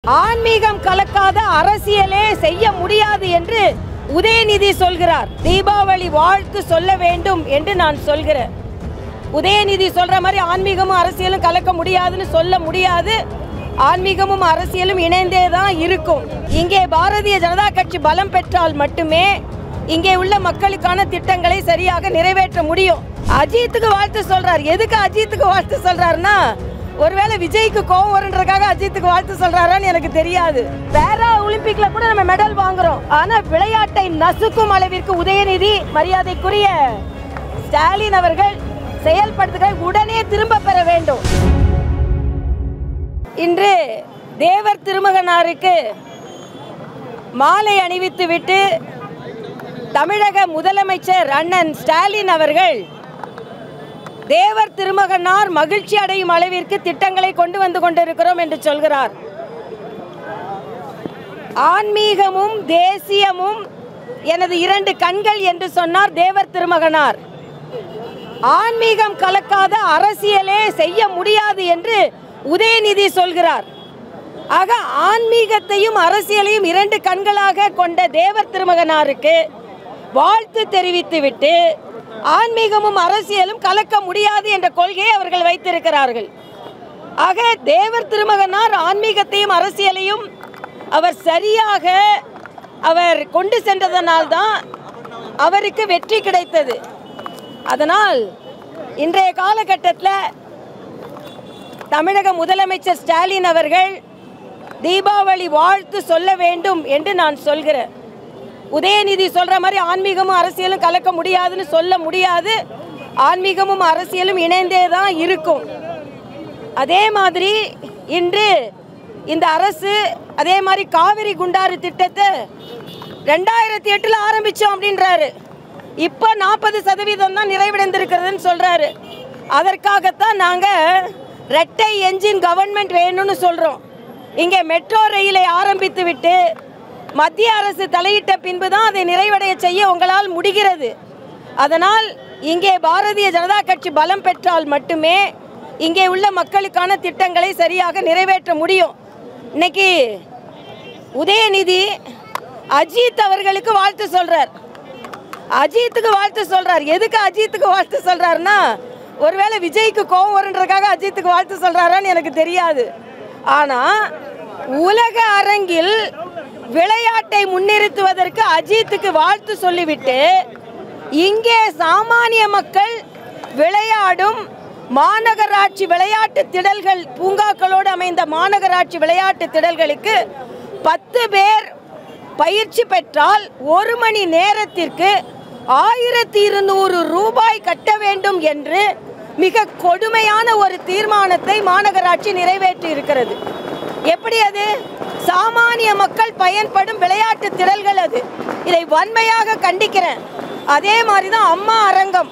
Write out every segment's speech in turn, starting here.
ஆன்மீகம் கலக்காத அரசியலே செய்ய முடியாது என்று உதயநிதி சொல்கிறார் தீபாவளி வாழ்த்து சொல்ல வேண்டும் என்று நான் சொல்கிறேன் உதயநிதி சொல்ற மாதிரி ஆன்மீகமும் அரசியலும் கலக்க முடியாதுன்னு சொல்ல முடியாது ஆன்மீகமும் அரசியலும் இணைந்தே தான் இருக்கும் இங்கே பாரதிய ஜனதா கட்சி பலம் பெற்றால் மட்டுமே இங்கே உள்ள மக்களுக்கான திட்டங்களை சரியாக நிறைவேற்ற முடியும் அஜித்துக்கு வாழ்த்து சொல்றார் எதுக்கு அஜித்துக்கு வாழ்த்து சொல்றாருன்னா ஒருவேளை விஜய்க்கு கோவம் வருன்றதுக்காக அஜித்துக்கு வாழ்த்து சொல்றாரான்னு எனக்கு தெரியாது பேரா ஒலிம்பிக்ல கூட நம்ம மெடல் வாங்குறோம் ஆனா விளையாட்டை நசுக்கும் அளவிற்கு உதயநிதி மரியாதைக்குரிய ஸ்டாலின் அவர்கள் செயல்படுத்துகிற உடனே திரும்ப பெற வேண்டும் இன்று தேவர் திருமகனாருக்கு மாலை அணிவித்து விட்டு தமிழக முதலமைச்சர் அண்ணன் ஸ்டாலின் அவர்கள் தேவர் திருமகனார் மகிழ்ச்சி அடையும் அளவிற்கு திட்டங்களை கொண்டு வந்து கொண்டிருக்கிறோம் என்று சொல்கிறார் ஆன்மீகமும் தேசியமும் எனது இரண்டு கண்கள் என்று சொன்னார் தேவர் திருமகனார் ஆன்மீகம் கலக்காத அரசியலே செய்ய முடியாது என்று உதயநிதி சொல்கிறார் ஆக ஆன்மீகத்தையும் அரசியலையும் இரண்டு கண்களாக கொண்ட தேவர் திருமகனாருக்கு வாழ்த்து தெரிவித்துவிட்டு ஆன்மீகமும் அரசியலும் கலக்க முடியாது என்ற கொள்கையை அவர்கள் வைத்திருக்கிறார்கள் ஆக தேவர் திருமகனார் ஆன்மீகத்தையும் அரசியலையும் அவர் சரியாக அவர் கொண்டு சென்றதனால்தான் அவருக்கு வெற்றி கிடைத்தது அதனால் இன்றைய காலகட்டத்தில் தமிழக முதலமைச்சர் ஸ்டாலின் அவர்கள் தீபாவளி வாழ்த்து சொல்ல வேண்டும் என்று நான் சொல்கிறேன் உதயநிதி சொல்ற மாதிரி ஆன்மீகமும் அரசியலும் கலக்க முடியாதுன்னு சொல்ல முடியாது ஆன்மீகமும் அரசியலும் இணைந்தே தான் இருக்கும் அதே மாதிரி இன்று இந்த அரசு அதே மாதிரி காவிரி குண்டாறு திட்டத்தை ரெண்டாயிரத்தி எட்டில் ஆரம்பித்தோம் அப்படின்றாரு இப்போ நாற்பது சதவீதம் தான் நிறைவடைந்திருக்கிறதுன்னு சொல்கிறாரு அதற்காகத்தான் நாங்கள் ரெட்டை என்ஜின் கவர்மெண்ட் வேணும்னு சொல்கிறோம் இங்கே மெட்ரோ ரயிலை ஆரம்பித்து விட்டு மத்திய அரசு தலையிட்ட பின்பு தான் அதை நிறைவடைய செய்ய உங்களால் முடிகிறது அதனால் இங்கே பாரதிய ஜனதா கட்சி பலம் பெற்றால் மட்டுமே இங்கே உள்ள மக்களுக்கான திட்டங்களை சரியாக நிறைவேற்ற முடியும் இன்னைக்கு உதயநிதி அஜித் அவர்களுக்கு வாழ்த்து சொல்றார் அஜித்துக்கு வாழ்த்து சொல்றார் எதுக்கு அஜித்துக்கு வாழ்த்து சொல்றாருன்னா ஒருவேளை விஜய்க்கு கோவம் வருன்றதுக்காக அஜித்துக்கு வாழ்த்து சொல்றாரான்னு எனக்கு தெரியாது ஆனா உலக அரங்கில் விளையாட்டை முன்னிறுத்துவதற்கு அஜித்துக்கு வாழ்த்து சொல்லிவிட்டு இங்கே சாமானிய மக்கள் விளையாடும் மாநகராட்சி விளையாட்டு திடல்கள் பூங்காக்களோடு அமைந்த மாநகராட்சி விளையாட்டு திடல்களுக்கு பத்து பேர் பயிற்சி பெற்றால் ஒரு மணி நேரத்திற்கு ஆயிரத்தி இருநூறு ரூபாய் கட்ட வேண்டும் என்று மிக கொடுமையான ஒரு தீர்மானத்தை மாநகராட்சி நிறைவேற்றி இருக்கிறது எப்படி அது சாமானிய மக்கள் பயன்படும் விளையாட்டு திடல்கள் அது இதை வன்மையாக கண்டிக்கிறேன் அதே மாதிரி தான் அம்மா அரங்கம்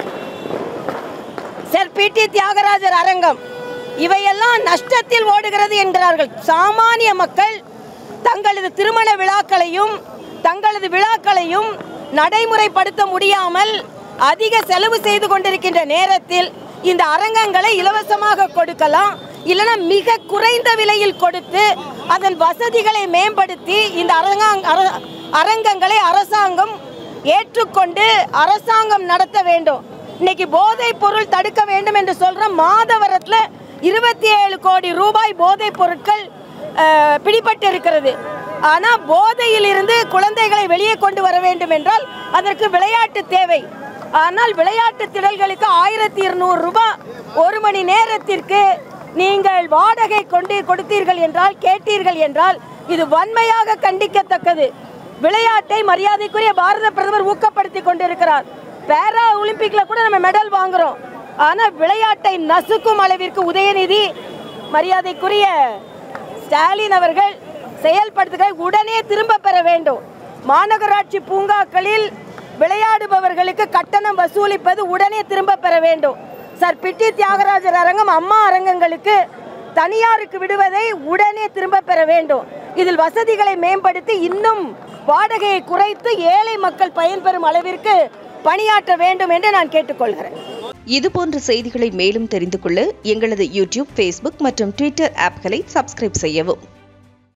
சர் பி டி தியாகராஜர் அரங்கம் இவையெல்லாம் நஷ்டத்தில் ஓடுகிறது என்கிறார்கள் சாமானிய மக்கள் தங்களது திருமண விழாக்களையும் தங்களது விழாக்களையும் நடைமுறைப்படுத்த முடியாமல் அதிக செலவு செய்து கொண்டிருக்கின்ற நேரத்தில் இந்த அரங்கங்களை இலவசமாக கொடுக்கலாம் இல்லைன்னா மிக குறைந்த விலையில் கொடுத்து அதன் வசதிகளை மேம்படுத்தி இந்த அரங்காங் அர- அரங்கங்களை அரசாங்கம் ஏற்றுக்கொண்டு அரசாங்கம் நடத்த வேண்டும் இன்னைக்கு போதைப் பொருள் தடுக்க வேண்டும் என்று சொல்ற மாதவரத்தில் இருபத்தி ஏழு கோடி ரூபாய் போதைப் பொருட்கள் அஹ், பிடிபட்டு இருக்கிறது ஆனால் போதையிலிருந்து குழந்தைகளை வெளியே கொண்டு வர வேண்டும் என்றால் அதற்கு விளையாட்டு தேவை ஆனால் விளையாட்டு திடல்களுக்கு ஆயிரத்தி இருநூறு ரூபாய் ஒரு மணி நேரத்திற்கு நீங்கள் வாடகை கொண்டு கொடுத்தீர்கள் என்றால் கேட்டீர்கள் என்றால் இது வன்மையாக கண்டிக்கத்தக்கது விளையாட்டை மரியாதைக்குரிய பாரத பிரதமர் ஊக்கப்படுத்தி கொண்டிருக்கிறார் பேரா ஒலிம்பிக்ல கூட நம்ம மெடல் வாங்குறோம் ஆனா விளையாட்டை நசுக்கும் அளவிற்கு உதயநிதி மரியாதைக்குரிய ஸ்டாலின் அவர்கள் செயல்படுத்துகிற உடனே திரும்ப பெற வேண்டும் மாநகராட்சி பூங்காக்களில் விளையாடுபவர்களுக்கு கட்டணம் வசூலிப்பது உடனே திரும்ப பெற வேண்டும் சார் பிட்டி தியாகராஜர் அரங்கம் அம்மா அரங்கங்களுக்கு தனியாருக்கு விடுவதை உடனே திரும்ப பெற வேண்டும் இதில் வசதிகளை மேம்படுத்தி இன்னும் வாடகையை குறைத்து ஏழை மக்கள் பயன்பெறும் அளவிற்கு பணியாற்ற வேண்டும் என்று நான் கேட்டுக்கொள்கிறேன் இது போன்ற செய்திகளை மேலும் தெரிந்து கொள்ள எங்களது யூடியூப் ஃபேஸ்புக் மற்றும் ட்விட்டர் ஆப்களை சப்ஸ்கிரைப் செய்யவும்